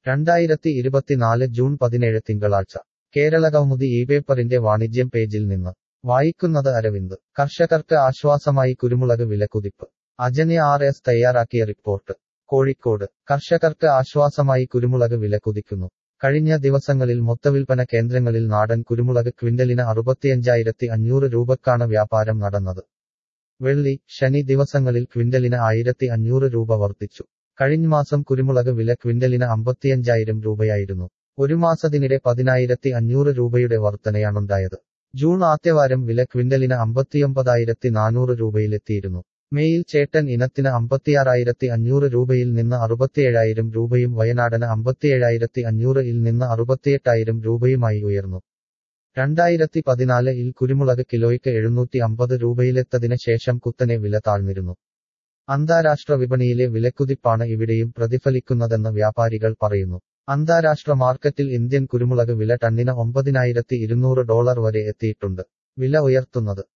രണ്ടായിരത്തി ഇരുപത്തിനാല് ജൂൺ പതിനേഴ് തിങ്കളാഴ്ച കേരളകൗമുദി ഈ പേപ്പറിന്റെ വാണിജ്യം പേജിൽ നിന്ന് വായിക്കുന്നത് അരവിന്ദ് കർഷകർക്ക് ആശ്വാസമായി കുരുമുളക് വിലക്കുതിപ്പ് അജന്യ ആർ എസ് തയ്യാറാക്കിയ റിപ്പോർട്ട് കോഴിക്കോട് കർഷകർക്ക് ആശ്വാസമായി കുരുമുളക് വില കുതിക്കുന്നു കഴിഞ്ഞ ദിവസങ്ങളിൽ മൊത്തവിൽപ്പന കേന്ദ്രങ്ങളിൽ നാടൻ കുരുമുളക് ക്വിന്റലിന് അറുപത്തിയഞ്ചായിരത്തി അഞ്ഞൂറ് രൂപക്കാണ് വ്യാപാരം നടന്നത് വെള്ളി ശനി ദിവസങ്ങളിൽ ക്വിന്റലിന് ആയിരത്തി അഞ്ഞൂറ് രൂപ വർദ്ധിച്ചു കഴിഞ്ഞ മാസം കുരുമുളക് വില ക്വിന്റലിന് അമ്പത്തിയഞ്ചായിരം രൂപയായിരുന്നു ഒരു മാസത്തിനിടെ പതിനായിരത്തി അഞ്ഞൂറ് രൂപയുടെ വർധനയാണുണ്ടായത് ജൂൺ ആദ്യവാരം വില ക്വിന്റലിന് അമ്പത്തിയൊമ്പതായിരത്തി നാനൂറ് രൂപയിലെത്തിയിരുന്നു മേയിൽ ചേട്ടൻ ഇനത്തിന് അമ്പത്തിയാറായിരത്തി അഞ്ഞൂറ് രൂപയിൽ നിന്ന് അറുപത്തിയേഴായിരം രൂപയും വയനാടന് അമ്പത്തിയേഴായിരത്തി അഞ്ഞൂറ് ഇൽ നിന്ന് അറുപത്തിയെട്ടായിരം രൂപയുമായി ഉയർന്നു രണ്ടായിരത്തി പതിനാല് ഇൽ കുരുമുളക് കിലോയ്ക്ക് എഴുന്നൂറ്റി അമ്പത് രൂപയിലെത്തതിന് ശേഷം കുത്തനെ വില താഴ്ന്നിരുന്നു അന്താരാഷ്ട്ര വിപണിയിലെ വിലക്കുതിപ്പാണ് ഇവിടെയും പ്രതിഫലിക്കുന്നതെന്ന് വ്യാപാരികൾ പറയുന്നു അന്താരാഷ്ട്ര മാർക്കറ്റിൽ ഇന്ത്യൻ കുരുമുളക് വില ടണ്ണിന് ഒമ്പതിനായിരത്തി ഇരുന്നൂറ് ഡോളർ വരെ എത്തിയിട്ടുണ്ട് വില ഉയർത്തുന്നത്